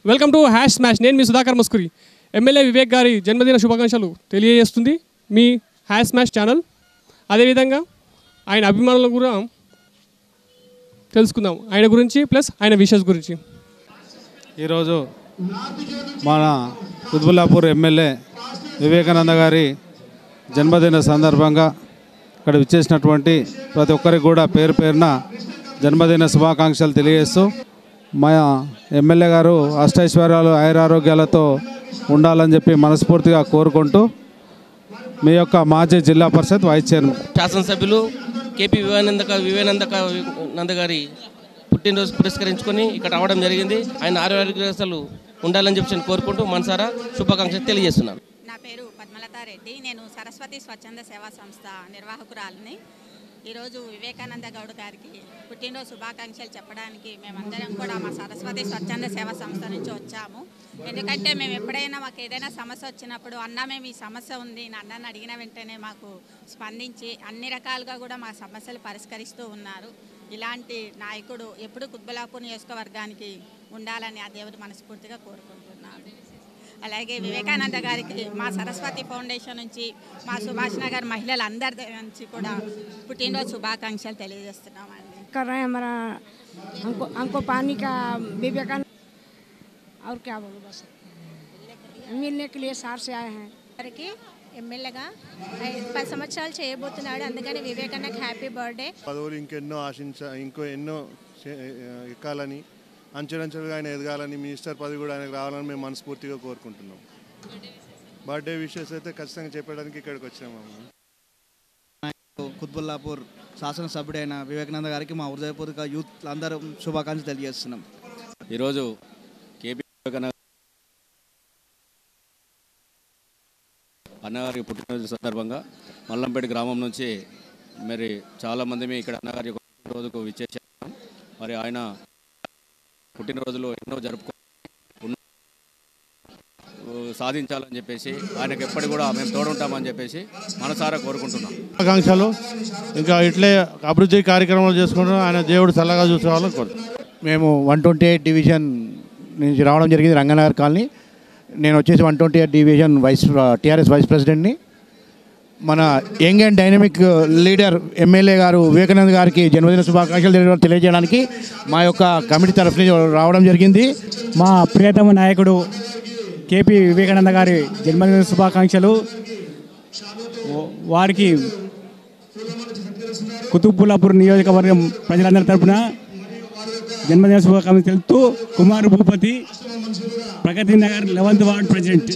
Welcome to హ్యాష్ స్మాష్ నేను మీ సుధాకర్ మస్కురి ఎమ్మెల్యే వివేక్ గారి జన్మదిన శుభాకాంక్షలు తెలియజేస్తుంది మీ హ్యాష్ స్మాష్ ఛానల్ అదేవిధంగా ఆయన అభిమానులు కూడా తెలుసుకుందాం ఆయన గురించి ప్లస్ ఆయన విషెస్ గురించి ఈరోజు మన కుత్బుల్లాపూర్ ఎమ్మెల్యే వివేకానంద గారి జన్మదిన సందర్భంగా ఇక్కడ విచ్చేసినటువంటి ప్రతి ఒక్కరికి కూడా పేరు పేరున జన్మదిన శుభాకాంక్షలు తెలియజేస్తూ మా ఎమ్మెల్యే గారు అష్టైశ్వర్యాలు ఆయురారోగ్యాలతో ఉండాలని చెప్పి మనస్ఫూర్తిగా కోరుకుంటూ మీ యొక్క మాజీ జిల్లా పరిషత్ వైస్ చైర్మన్ శాసనసభ్యులు కేపీ వివేకానంద వివేకానంద నంద గారి పుట్టినరోజు పురస్కరించుకొని ఇక్కడ రావడం జరిగింది ఆయన ఆరోగ్యాలు ఉండాలని చెప్పి నేను కోరుకుంటూ మనసారా శుభాకాంక్షలు తెలియజేస్తున్నాను నా పేరు పద్మలత రెడ్డి నేను సరస్వతి స్వచ్ఛంద సేవా సంస్థ నిర్వాహకురాలిని ఈరోజు వివేకానంద గౌడ్ గారికి పుట్టినరోజు శుభాకాంక్షలు చెప్పడానికి మేమందరం కూడా మా సరస్వతి స్వచ్ఛంద సేవా సంస్థ నుంచి వచ్చాము ఎందుకంటే మేము ఎప్పుడైనా మాకు ఏదైనా సమస్య వచ్చినప్పుడు అన్న మేము ఈ సమస్య ఉంది నా అన్నని అడిగిన వెంటనే మాకు స్పందించి అన్ని రకాలుగా కూడా మా సమస్యలు పరిష్కరిస్తూ ఉన్నారు ఇలాంటి నాయకుడు ఎప్పుడు కుత్బలాపూర్ నియోజకవర్గానికి ఉండాలని ఆ దేవుడు మనస్ఫూర్తిగా కోరుకుంటున్నాను అలాగే వివేకానంద గారికి మా సరస్వతి ఫౌండేషన్ నుంచి మా సుభాష్ నగర్ మహిళలందరి నుంచి కూడా పుట్టినరోజు శుభాకాంక్షలు తెలియజేస్తున్నామండి कर रहे हैं हमारा हमको हमको पानी का विवेकानंद और क्या बोलूँ बस मिलने के लिए सार से आए हैं గారికి ఎమ్మెల్యేగా ఐ- పది సంవత్సరాలు చేయబోతున్నాడు అందుకని వివేకానందకి హ్యాపీ బర్త్డే పదవులు ఇంకెన్నో ఆశించ ఇంకో ఎన్నో చే- ఎక్కాలని అంచెలంచెలుగా ఆయన ఎదగాలని మినిస్టర్ పదవి కూడా ఆయనకు రావాలని మేము మనస్ఫూర్తిగా కోరుకుంటున్నాం బర్త్డే విషయస్ అయితే ఖచ్చితంగా చెప్పడానికి ఇక్కడికి వచ్చాము కుత్బుల్లాపూర్ శాసనసభ్యుడైన వివేకానంద గారికి మా హృదయపూర్వక యూత్ అందరం శుభాకాంక్షలు తెలియజేస్తున్నాం ఈరోజు కేపీ వివేకానంద అన్నగారి పుట్టినరోజు సందర్భంగా మల్లంపేట గ్రామం నుంచి మరి చాలామంది మీ ఇక్కడ అన్నగారి యొక్క పుట్టినరోజుకు విచ్చేసాం మరి ఆయన పుట్టినరోజులు ఎన్నో జరుపుకో ఉన్న- సాధించాలని చెప్పేసి ఆయనకు ఎప్పటి కూడా మేము తోడుంటామని చెప్పేసి మనసారా కోరుకుంటున్నాం ఆకాంక్షలు ఇంకా ఇట్లే అభివృద్ధి కార్యక్రమాలు చేసుకుంటూ ఆయన దేవుడు చల్లగా చూసుకోవాలని కోరుతున్నాను మేము వన్ ట్వంటీ ఎయిట్ డివిజన్ నుంచి రావడం జరిగింది రంగనగర్ కాలనీ నేను వచ్చేసి one twenty eight division vice TRS vice ప్రెసిడెంట్ని మన young and dynamic leader MLA గారు వివేకానంద్ గారికి జన్మదిన శుభాకాంక్షలు తెలియ- తెలియజేయడానికి మా యొక్క కమిటీ తరఫు నుంచి రావడం జరిగింది మా ప్రియతమ నాయకుడు కేపీ వివేకానంద గారి జన్మదిన శుభాకాంక్షలు వా- వారికి కుతుబ్బులాపూర్ నియోజకవర్గం ప్రజలందరి తరపున జన్మదిన శుభాకాంక్షలు తెలుపుతూ Kumar Bhupathi Pragathi Nagar eleventh ward president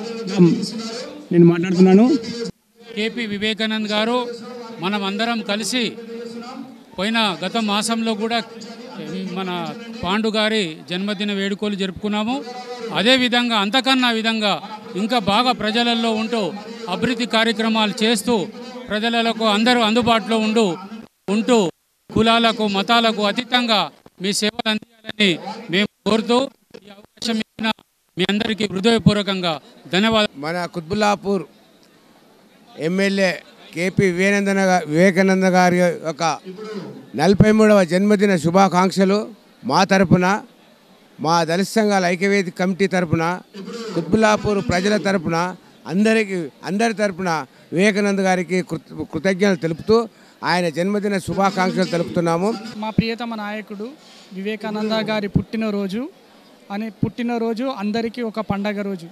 నేను మాట్లాడుతున్నాను కేపీ వివేకానంద్ గారు మనం అందరం కలిసి పోయిన గత మాసంలో కూడా మన పాండు గారి జన్మదిన వేడుకలు జరుపుకున్నాము అదేవిధంగా అంతకన్నా విధంగా ఇంకా బాగా ప్రజలలో ఉంటూ అభివృద్ధి కార్యక్రమాలు చేస్తూ ప్రజలకు అందరూ అందుబాటులో ఉండు ఉంటూ కులాలకు మతాలకు అతీతంగా మీ సేవలు అందించాలని మేము కోరుతూ ఈ అవకాశం ఇచ్చిన మీ అందరికీ హృదయపూర్వకంగా ధన్యవాదాలు మన కుత్బుల్లాపూర్ ఎమ్మెల్యే కేపీ వివేకానంద గా- వివేకానంద గారి యొక్క నలభై మూడవ జన్మదిన శుభాకాంక్షలు మా తరపున మా దళిత సంఘాల ఐక్యవేది కమిటీ తరపున కుత్బుల్లాపూర్ ప్రజల తరపున అందరికి అందరి తరపున వివేకానంద గారికి కృత కృతజ్ఞతలు తెలుపుతూ ఆయన జన్మదిన శుభాకాంక్షలు తెలుపుతున్నాము మా ప్రియతమ నాయకుడు వివేకానంద గారి పుట్టినరోజు అని పుట్టినరోజు అందరికీ ఒక పండగ రోజు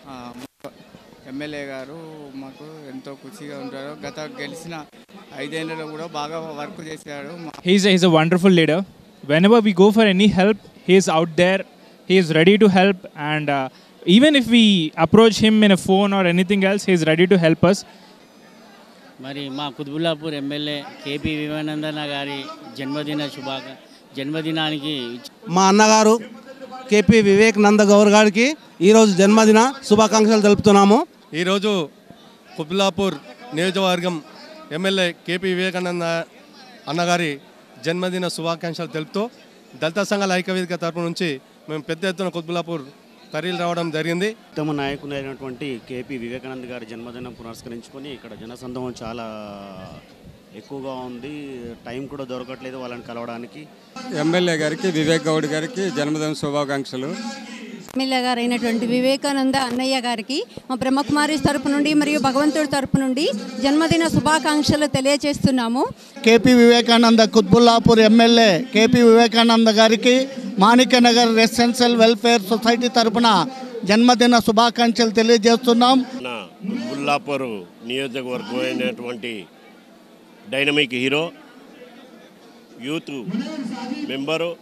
ఎమ్మెల్యే గారు మాకు ఎంతో ఖుషిగా ఉంటారు గత గెలిచిన ఐదేళ్లలో కూడా బాగా వర్క్ చేశాడు మా- He's a, he's a wonderful leader. Whenever we go for any help, he is out there. He is ready to help, and uh, even if we approach him in a phone or anything else, he is ready to help us. మరి మా Quthbullapur MLA KP వివేకానందన గారి జన్మదిన శుభాక జన్మదినానికి మా అన్నగారు KP Vivekananda Gaur గారికి ఈరోజు జన్మదిన శుభాకాంక్షలు తెలుపుతున్నాము ఈరోజు కుబ్లాపూర్ నియోజకవర్గం ఎమ్మెల్యే కేపీ వివేకానంద అన్నగారి జన్మదిన శుభాకాంక్షలు తెలుపుతూ దళిత సంఘాల ఐక్యవేదిక తరపు నుంచి మేము పెద్ద ఎత్తున కుత్బులాపూర్ తరలి రావడం జరిగింది ఉత్తమ నాయకుడైనటువంటి కేపీ వివేకానంద్ గారి జన్మదినం పురస్కరించుకొని ఇక్కడ జనసందోహం చాలా ఎక్కువగా ఉంది టైం కూడా దొరకట్లేదు వాళ్ళని కలవడానికి ఎమ్మెల్యే గారికి వివేక్ గౌడ్ గారికి జన్మదిన శుభాకాంక్షలు ఎమ్మెల్యే గారు అయినటువంటి వివేకానంద అన్నయ్య గారికి మా బ్రహ్మకుమారి తరపు నుండి మరియు భగవంతుడి తరపు నుండి జన్మదిన శుభాకాంక్షలు తెలియజేస్తున్నాము KP Vivekananda Quthbullapur MLA KP Vivekananda గారికి మాణిక్యనగర్ రెసిడెన్షియల్ వెల్ఫేర్ సొసైటీ తరపున జన్మదిన శుభాకాంక్షలు తెలియజేస్తున్నాం నా బుల్లాపూర్ నియోజకవర్గం అయినటువంటి డైనమిక్ హీరో యూత్ మెంబరు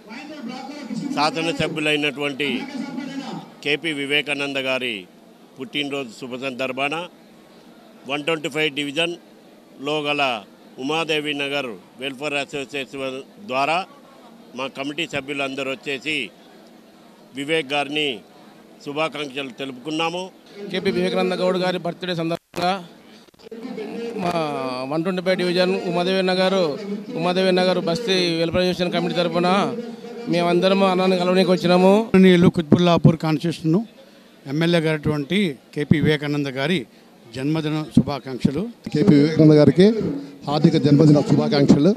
శాసనసభ్యులైనటువంటి కేపీ వివేకానంద గారి పుట్టినరోజు శుభ సందర్భాన వన్ ట్వంటీ ఫైవ్ డివిజన్లో గల ఉమాదేవి నగర్ వెల్ఫేర్ అసోసియేషన్ ద్వారా మా కమిటీ సభ్యులందరూ వచ్చేసి వివేక్ గారిని శుభాకాంక్షలు తెలుపుకున్నాము కేపీ వివేకానంద గౌడ్ గారి బర్త్డే సందర్భంగా మా one twenty five division Umadevi Nagar Umadevi Nagar basti welfare association committee తరఫున మేమందరం అన్నాన్ని కలవడానికి వచ్చినాము నీళ్ళు కుత్బుల్లాపూర్ కాన్స్టిట్యూషన్ ఎమ్మెల్యే గారిటువంటి కేపీ వివేకానంద గారి జన్మదిన శుభాకాంక్షలు కేపీ వివేకానంద గారికి హార్దిక జన్మదిన శుభాకాంక్షలు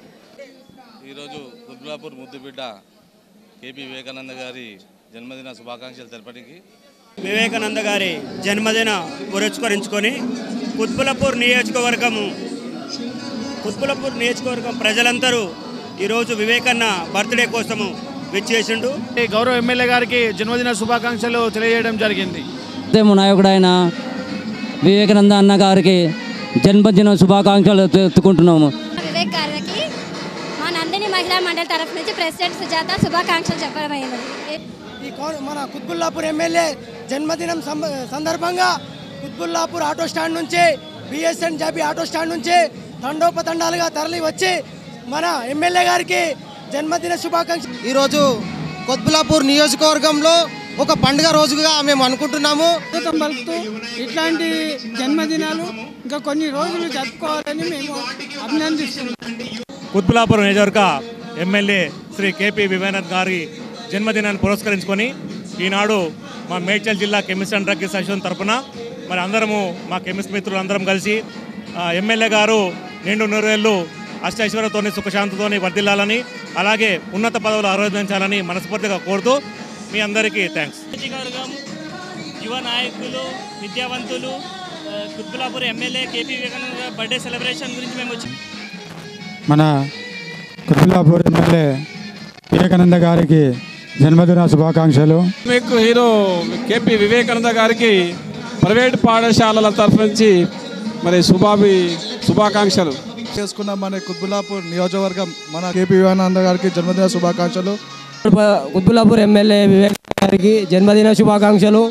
ఈరోజు కుత్బులాపూర్ ముద్దుబిడ్డ కేపీ వివేకానంద గారి జన్మదిన శుభాకాంక్షలు తెలపడానికి వివేకానంద గారి జన్మదిన పురస్కరించుకొని కుత్బులపూర్ నియోజకవర్గము కుత్బులపూర్ నియోజకవర్గం ప్రజలందరూ ఈరోజు వివేకన్న బర్త్డే కోసము విచ్చేసిండు గౌరవ ఎమ్మెల్యే గారికి జన్మదిన శుభాకాంక్షలు తెలియజేయడం జరిగింది ఉద్యమ నాయకుడైన వివేకానంద అన్న గారికి జన్మదిన శుభాకాంక్షలు తెలుపుకుంటున్నాము వివేక్ గారికి మా నందిని మహిళా మండలి తరఫు నుంచి ప్రెసిడెంట్ సుజాత శుభాకాంక్షలు చెప్పడమైనది ఈ కౌ- మన కుత్బుల్లాపూర్ ఎమ్మెల్యే జన్మదినం సం- సందర్భంగా కుత్బుల్లాపూర్ ఆటో స్టాండ్ నుంచి బిఎస్ఎన్ జాబీ ఆటో స్టాండ్ నుంచి తండోపతండాలుగా తరలి వచ్చి మన ఎమ్మెల్యే గారికి జన్మదిన శుభాకాంక్ష ఈరోజు కొత్బులాపూర్ నియోజకవర్గంలో ఒక పండుగ రోజుగా మేము అనుకుంటున్నాము స్వాగతం పలుకుతూ ఇట్లాంటి జన్మదినాలు ఇంకా కొన్ని రోజులు జరుపుకోవాలని మేము అభినందిస్తున్నాం కుత్బులాపురం నియోజకవర్గ ఎమ్మెల్యే శ్రీ కేపీ వివేకానంద్ గారి జన్మదినాన్ని పురస్కరించుకొని ఈనాడు మా మేడ్చల్ జిల్లా కెమిస్ట్ అండ్ డ్రగ్ అసోసియేషన్ తరఫున మరి అందరము మా కెమిస్ట్ మిత్రులు అందరం కలిసి ఆ, ఎమ్మెల్యే గారు నిండు నూరేళ్ళు అష్టైశ్వర్యతోని సుఖశాంతితోని వర్ధిల్లాలని అలాగే ఉన్నత పదవులు ఆరోధించాలని మనస్ఫూర్తిగా కోరుతూ మీ అందరికీ థ్యాంక్స్ నియోజకవర్గం యువ నాయకులు విద్యావంతులు ఆ, కుత్బులాపూర్ ఎమ్మెల్యే కేపీ వివేకానంద గారి బర్త్డే సెలబ్రేషన్ గురించి మేము వచ్చి మన కుత్బుల్లాపూర్ ఎమ్మెల్యే వివేకానంద గారికి జన్మదిన శుభాకాంక్షలు మీకు హీరో కేపీ వివేకానంద గారికి ప్రైవేట్ పాఠశాలల తరఫు నుంచి మరి శుభాభి శుభాకాంక్షలు చేసుకున్న మన కుత్బుల్లాపూర్ నియోజకవర్గం మన కేపీ వివేకానంద గారికి జన్మదిన శుభాకాంక్షలు కుత్బుల్లాపూర్ ఎమ్మెల్యే వివేక్ గారికి జన్మదిన శుభాకాంక్షలు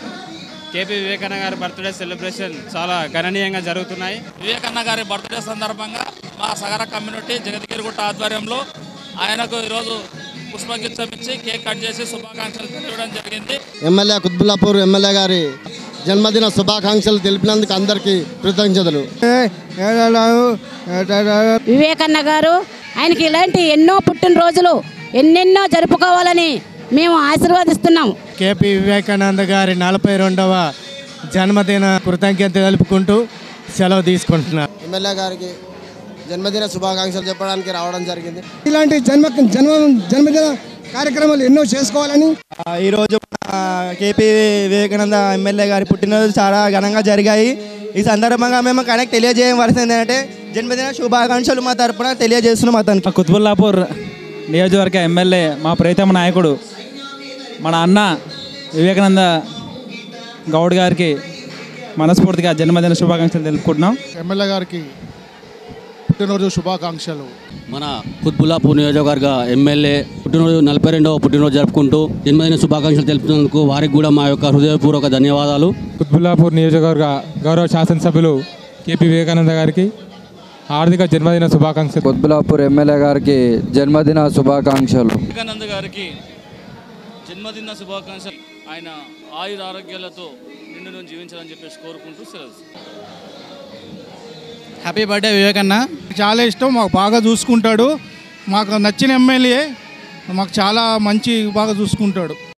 కేపీ వివేకానంద గారి బర్త్డే సెలబ్రేషన్ చాలా గణనీయంగా జరుగుతున్నాయి వివేకన్న గారి బర్త్డే సందర్భంగా మా సగర కమ్యూనిటీ జగద్గిరిగుట్ట ఆధ్వర్యంలో ఆయనకు ఈరోజు పుష్పగుచ్చం ఇచ్చి కేక్ కట్ చేసి శుభాకాంక్షలు తెలియడం జరిగింది ఎమ్మెల్యే కుత్బుల్లాపూర్ ఎమ్మెల్యే గారి జన్మదిన శుభాకాంక్షలు తెలిపినందుకు అందరికీ కృతజ్ఞతలు వివేకన్న గారు ఆయనకి ఇలాంటి ఎన్నో పుట్టినరోజులు ఎన్నెన్నో జరుపుకోవాలని మేము ఆశీర్వదిస్తున్నాం కేపీ వివేకానంద గారి నలభై రెండవ జన్మదిన కృతజ్ఞత తెలుపుకుంటూ సెలవు తీసుకుంటున్నాను ఎమ్మెల్యే గారికి జన్మదిన శుభాకాంక్షలు చెప్పడానికి రావడం జరిగింది ఇలాంటి జన్మ జన్మ జన్మదిన కార్యక్రమాలు ఎన్నో చేసుకోవాలని ఈరోజు మన కేపీ వివేకానంద ఎమ్మెల్యే గారి పుట్టినరోజు చాలా ఘనంగా జరిగాయి ఈ సందర్భంగా మేము కనెక్ట్ తెలియజేయవలసింది ఏంటంటే జన్మదిన శుభాకాంక్షలు మా తరపున తెలియజేస్తున్నాం అతనికి కుత్బుల్లాపూర్ నియోజకవర్గ ఎమ్మెల్యే మా ప్రీతమ నాయకుడు మన అన్న వివేకానంద గౌడ్ గారికి మనస్ఫూర్తిగా జన్మదిన శుభాకాంక్షలు తెలుపుకుంటున్నాం ఎమ్మెల్యే గారికి పుట్టినరోజు శుభాకాంక్షలు మన కుత్బుల్లాపూర్ నియోజకవర్గ ఎమ్మెల్యే పుట్టినరోజు నలభై రెండవ పుట్టినరోజు జరుపుకుంటూ జన్మదిన శుభాకాంక్షలు తెలుపుతున్నందుకు వారికి కూడా మా యొక్క హృదయపూర్వక ధన్యవాదాలు కుత్బుల్లాపూర్ నియోజకవర్గ గౌరవ శాసనసభ్యులు కేపీ వివేకానంద గారికి ఆర్థిక జన్మదిన శుభాకాంక్షలు కుత్బులాపూర్ ఎమ్మెల్యే గారికి జన్మదిన శుభాకాంక్షలు వివేకానంద గారికి జన్మదిన శుభాకాంక్షలు ఆయన ఆయుర ఆరోగ్యాలతో నిండును జీవించాలని చెప్పేసి కోరుకుంటూ సెలవు హ్యాపీ బర్త్డే వివేకన్న చాలా ఇష్టం మాకు బాగా చూసుకుంటాడు మాకు నచ్చిన ఎమ్మెల్యే మాకు చాలా మంచి బాగా చూసుకుంటాడు